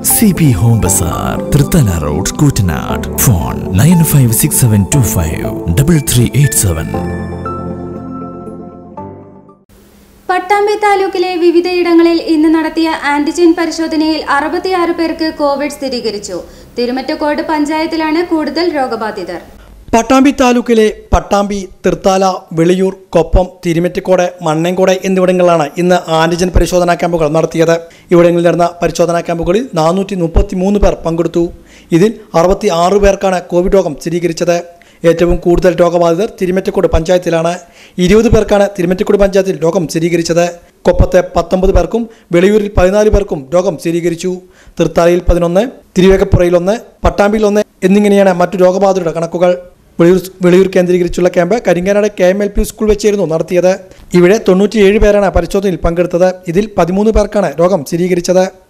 C P home bazaar Thrithala road Koottanad phone nine five six seven two five double three eight seven Pattambi താലൂക്കിലെ വിവിധയിടങ്ങളിൽ ഇന്ന് നടത്തിയ antigen പരിശോധനയിൽ അറുപത്തിയാറ് പേർക്ക് കോവിഡ് സ്ഥിരീകരിച്ചു തിരുമറ്റക്കോട് പഞ്ചായത്തിലാണ് കൂടുതൽ രോഗബാധിതർ പട്ടാമ്പി താലൂക്കിലെ പട്ടാമ്പി തൃത്താല വെളിയൂർ കൊപ്പം തിരുമെറ്റിക്കോട് മണ്ണേങ്കോട് എന്നിവിടങ്ങളിലാണ് ഇന്ന് ആന്റിജൻ പരിശോധനാ ക്യാമ്പുകൾ നടത്തിയത് ഇവിടങ്ങളിൽ നടന്ന പരിശോധനാ ക്യാമ്പുകളിൽ നാനൂറ്റി മുപ്പത്തി മൂന്ന് പേർ പങ്കെടുത്തു ഇതിൽ അറുപത്തി ആറ് പേർക്കാണ് കോവിഡ് രോഗം സ്ഥിരീകരിച്ചത് ഏറ്റവും കൂടുതൽ രോഗബാധിതർ തിരുമെറ്റക്കോട് പഞ്ചായത്തിലാണ് ഇരുപത് പേർക്കാണ് തിരുമെറ്റക്കോട് പഞ്ചായത്തിൽ രോഗം സ്ഥിരീകരിച്ചത് കൊപ്പത്തെ പത്തൊമ്പത് പേർക്കും വെളിയൂരിൽ പതിനാല് പേർക്കും രോഗം സ്ഥിരീകരിച്ചു തൃത്താലയിൽ പതിനൊന്ന് തിരുവേഗപ്പുറയിൽ ഒന്ന് പട്ടാമ്പിയിൽ ഒന്ന് എന്നിങ്ങനെയാണ് മറ്റു രോഗബാധിതരുടെ കണക്കുകൾ വെളിയൂർ വെളിയൂർ കേന്ദ്രീകരിച്ചുള്ള camp Karinganad K M L P school വെച്ചായിരുന്നു നടത്തിയത് ഇവിടെ തൊണ്ണൂറ്റിയേഴ് പേരാണ് പരിശോധനയിൽ പങ്കെടുത്തത് ഇതിൽ പതിമൂന്ന് പേർക്കാണ് രോഗം സ്ഥിരീകരിച്ചത്